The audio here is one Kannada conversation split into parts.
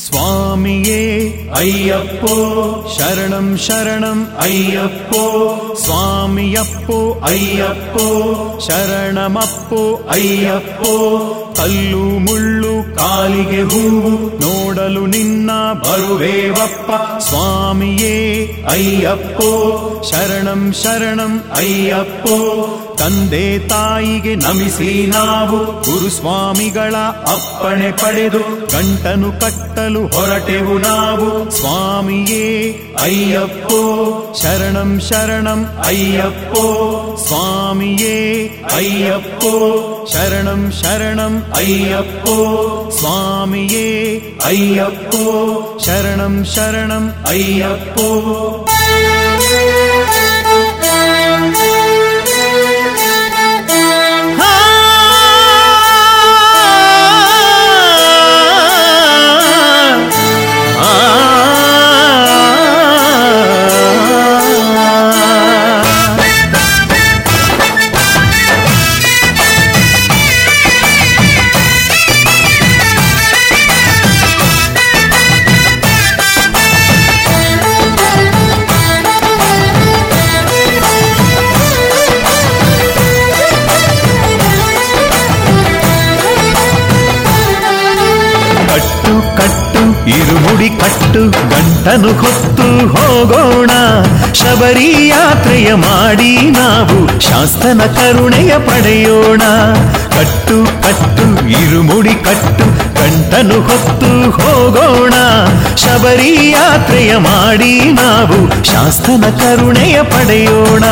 ಸ್ವಾಮಿಯೇ ಅಯ್ಯಪ್ಪೋ ಶರಣಂ ಶರಣಂ ಅಯ್ಯಪ್ಪೋ ಸ್ವಾಮಿಯಪ್ಪೋ ಅಯ್ಯಪ್ಪೋ ಶರಣಮಪ್ಪೋ ಅಯ್ಯಪ್ಪೋ ಕಲ್ಲು ಮುಳ್ಳು ಕಾಲಿಗೆ ಹೂವು ನೋಡಲು ನಿನ್ನ ಬರುವೇವಪ್ಪ ಸ್ವಾಮಿಯೇ ಅಯ್ಯಪ್ಪೋ ಶರಣಂ ಶರಣಂ ಅಯ್ಯಪ್ಪೋ ತಂದೆ ತಾಯಿಗೆ ನಮಿಸಿ ನಾವು ಗುರುಸ್ವಾಮಿಗಳ ಅಪ್ಪಣೆ ಪಡೆದು ಗಂಟನು ಕಟ್ಟಲು ಹೊರಟೆವು ನಾವು ಸ್ವಾಮಿಯೇ ಅಯ್ಯಪ್ಪೋ ಶರಣಂ ಶರಣಂ ಅಯ್ಯಪ್ಪೋ ಸ್ವಾಮಿಯೇ ಅಯ್ಯಪ್ಪೋ ಶರಣಂ ಶರಣಂ ಅಯ್ಯಪ್ಪೋ ಸ್ವಾಮಿಯೇ ಅಯ್ಯಪ್ಪೋ ಶರಣಂ ಶರಣಂ ಅಯ್ಯಪ್ಪೋ ಕಟ್ಟು ಕಟ್ಟು ಇರುಮುಡಿ ಕಟ್ಟು ಗಂಟನು ಹೊತ್ತು ಹೋಗೋಣ ಶಬರಿ ಯಾತ್ರೆಯ ಮಾಡಿ ನಾವು ಶಾಸ್ತನ ಕರುಣೆಯ ಪಡೆಯೋಣ ಕಟ್ಟು ಕಟ್ಟು ಇರುಮುಡಿ ಕಟ್ಟು ಗಂಟನು ಹೊತ್ತು ಹೋಗೋಣ ಶಬರಿ ಯಾತ್ರೆಯ ಮಾಡಿ ನಾವು ಶಾಸ್ತನ ಕರುಣೆಯ ಪಡೆಯೋಣ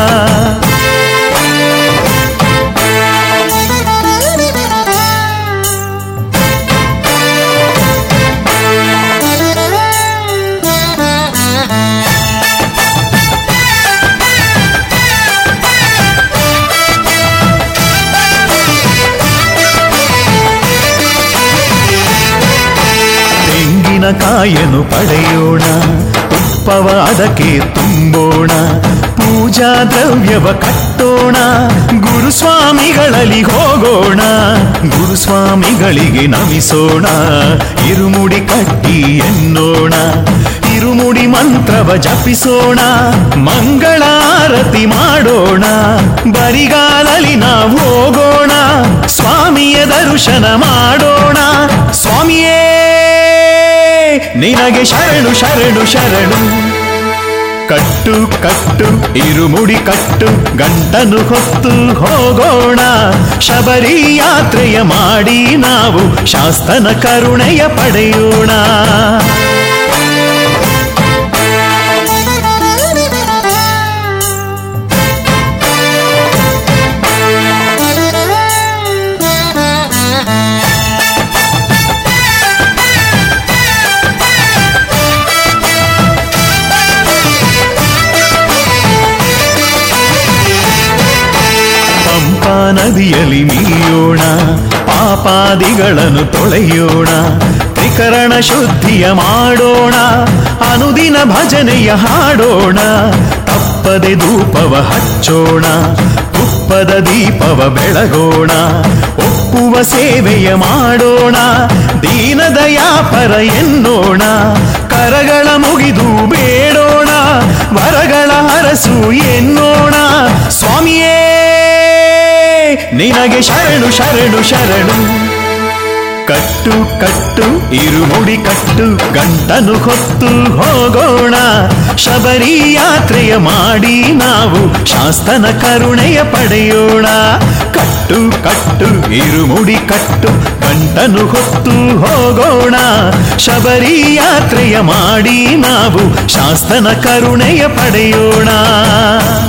ತೆಂಗಿನಕಾಯನು ಪಡೆಯೋಣ ತುಪ್ಪವ ಅದಕ್ಕೆ ತುಂಬೋಣ ಪೂಜಾ ದ್ರವ್ಯವ ಕಟ್ಟೋಣ ಗುರುಸ್ವಾಮಿಗಳಲ್ಲಿ ಹೋಗೋಣ ಗುರುಸ್ವಾಮಿಗಳಿಗೆ ನಮಿಸೋಣ ಇರುಮುಡಿ ಕಟ್ಟಿ ಎನ್ನೋಣ ಇರುಮುಡಿ ಮಂತ್ರವ ಜಪಿಸೋಣ ಮಂಗಳಾರತಿ ಮಾಡೋಣ ಬರಿಗಾಲಲ್ಲಿ ನಾವು ಹೋಗೋಣ ಸ್ವಾಮಿಯ ದರ್ಶನ ಮಾಡೋಣ ಸ್ವಾಮಿಯೇ ನಿನಗೆ ಶರಣು ಶರಣು ಶರಣು ಕಟ್ಟು ಕಟ್ಟು ಇರುಮುಡಿ ಕಟ್ಟು ಗಂಟನು ಹೊತ್ತು ಹೋಗೋಣ ಶಬರಿ ಯಾತ್ರೆಯ ಮಾಡಿ ನಾವು ಶಾಸ್ತನ ಕರುಣೆಯ ಪಡೆಯೋಣ ಪಂಪಾ ನದಿಯಲ್ಲಿ ಮೀಯೋಣ ಪಾಪಾದಿಗಳನ್ನು ತೊಳೆಯೋಣ ತ್ರಿಕರಣ ಶುದ್ಧಿಯ ಮಾಡೋಣ ಅನುದಿನ ಭಜನೆಯ ಹಾಡೋಣ ತಪ್ಪದೆ ಧೂಪವ ಹಚ್ಚೋಣ ತುಪ್ಪದ ದೀಪವ ಬೆಳಗೋಣ ಒಪ್ಪುವ ಸೇವೆಯ ಮಾಡೋಣ ದೀನದಯಾಪರ ಎನ್ನೋಣ ಕರಗಳ ಮುಗಿದು ಬೇಡೋಣ ವರಗಳ ಹರಸು ಎನ್ನೋಣ ಸ್ವಾಮಿಯೇ ನಿನಗೆ ಶರಣು ಶರಣು ಶರಣು ಕಟ್ಟು ಕಟ್ಟು ಇರುಮುಡಿ ಕಟ್ಟು ಗಂಟನು ಹೊತ್ತು ಹೋಗೋಣ ಶಬರಿ ಯಾತ್ರೆಯ ಮಾಡಿ ನಾವು ಶಾಸ್ತನ ಕರುಣೆಯ ಪಡೆಯೋಣ ಕಟ್ಟು ಕಟ್ಟು ಇರುಮುಡಿ ಕಟ್ಟು ಗಂಟನು ಹೊತ್ತು ಹೋಗೋಣ ಶಬರಿ ಯಾತ್ರೆಯ ಮಾಡಿ ನಾವು ಶಾಸ್ತನ ಕರುಣೆಯ ಪಡೆಯೋಣ